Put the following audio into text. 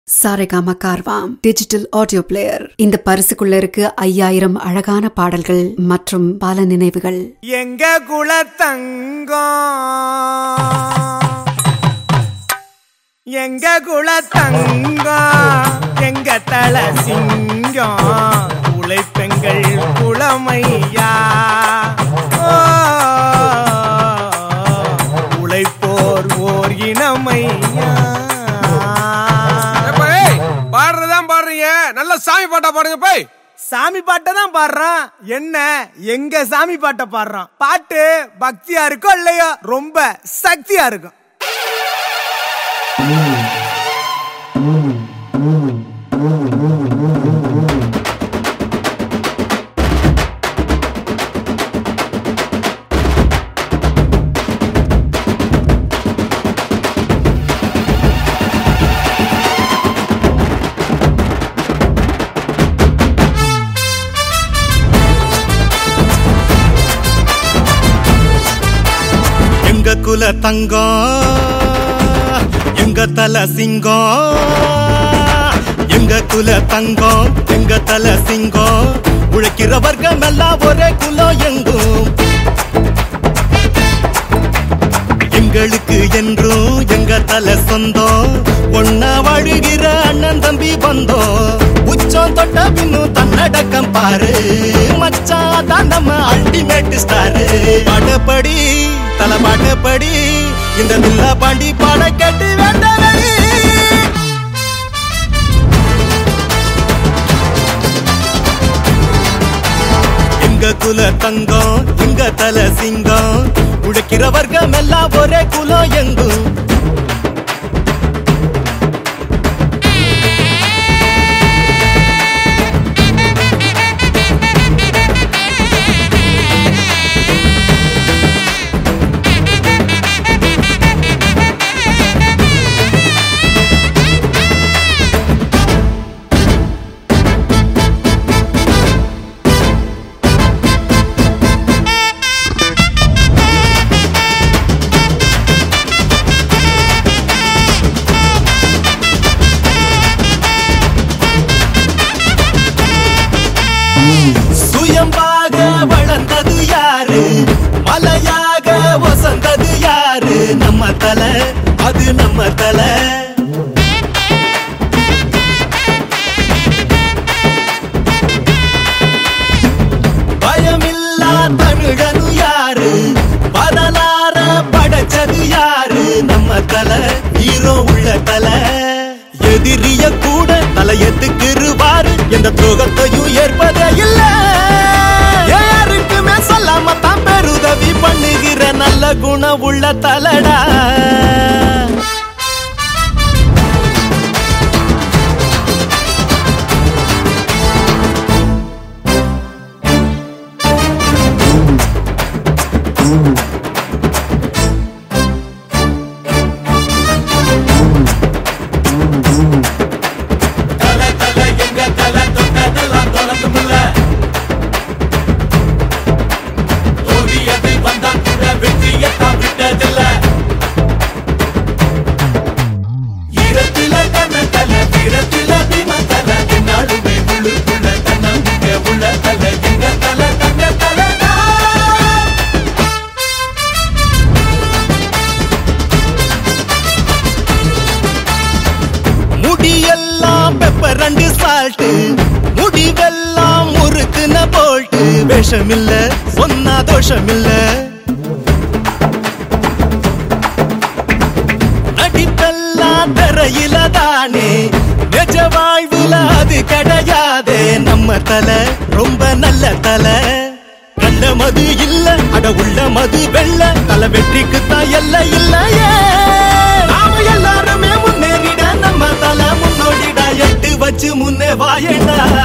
Saregama Carvaan digital audio player இந்த பரிசுக்குள்ள இருக்கு ஐயாயிரம் அழகான பாடல்கள் மற்றும் பல நினைவுகள் எங்க குலத்தங்கம் எங்க குலத்தங்கம் எங்க தல சிங்கம் உழைப்பெங்கள் குளமையா ஓ, உழைப்போர் ஓர் இனமையா ஏப்பா, ஏய், பாடுறதுதான் பாடுறீங்க நல்ல சாமி பாட்டா பாடுங்க போய் சாமி பாட்டை தான் பாடுறான் என்ன எங்க சாமி பாட்டை பாடுறான் பாட்டு பக்தியா இருக்கோ இல்லையோ ரொம்ப சக்தியா இருக்கும் எங்க குல தங்கம் எங்க தல சிங்கம் எங்க குல தங்கம் எங்க தல சிங்கம் உழைக்கிற வர்க்கம் எல்லாம் ஒரே குலம் எங்கும் எங்களுக்கு என்றும் எங்க தல சொந்தம் ஒன்னா வாழுகிற அண்ணன் தம்பி வந்தோம் உச்சம் தொட்ட பின்னும் தன்னடக்கம் பாரு மச்சான் தான் நம்ம அல்டிமேட் ஸ்டாரு பாடப்படி தல பாடப்படி இந்த தில்ல பாண்டி பாட கேட்டு வேண்டவழி எங்க குல தங்கம் எங்க தல சிங்கம் உழைக்கிற வர்க்கம் எல்லாம் ஒரே குலம் எங்கும் சுயம்பாக வளர்ந்தது யாரு மலையாக வசந்தது யாரு நம்ம தலை அது நம்ம தலை பயமில்லா தமிழனு யாரு பதலார படைச்சது யாரு நம்ம தலை ஹீரோ உள்ள தலை எதிரிய கூட தலையத்துக்குருவாரு எந்த துரோகத்தையும் ஏற்பதே இல்ல யாருக்குமே சொல்லாம தான் பெருதவி பண்ணுகிற நல்ல குணம் உள்ள தலடா முடியெல்லாம் பெப்பர் ரெண்டு சால்ட் முடிவெல்லாம் முறுக்குன போல்ட்டு விஷமில்ல சொன்னா தோஷமில்ல நடிப்பெல்லாம் திரையில தானே நிஜ வாழ்வுல அது கிடையாதே நம்ம தலை ரொம்ப நல்ல தலை கண்ட மது இல்ல அட உள்ள மது வெள்ள தலை வெற்றிக்கு தான் எல்ல இல்லையே நாம எல்லாருமே முன்னேறிட நம்ம தலை முன்னோடிடா எட்டு வச்சு முன்னே வாயடா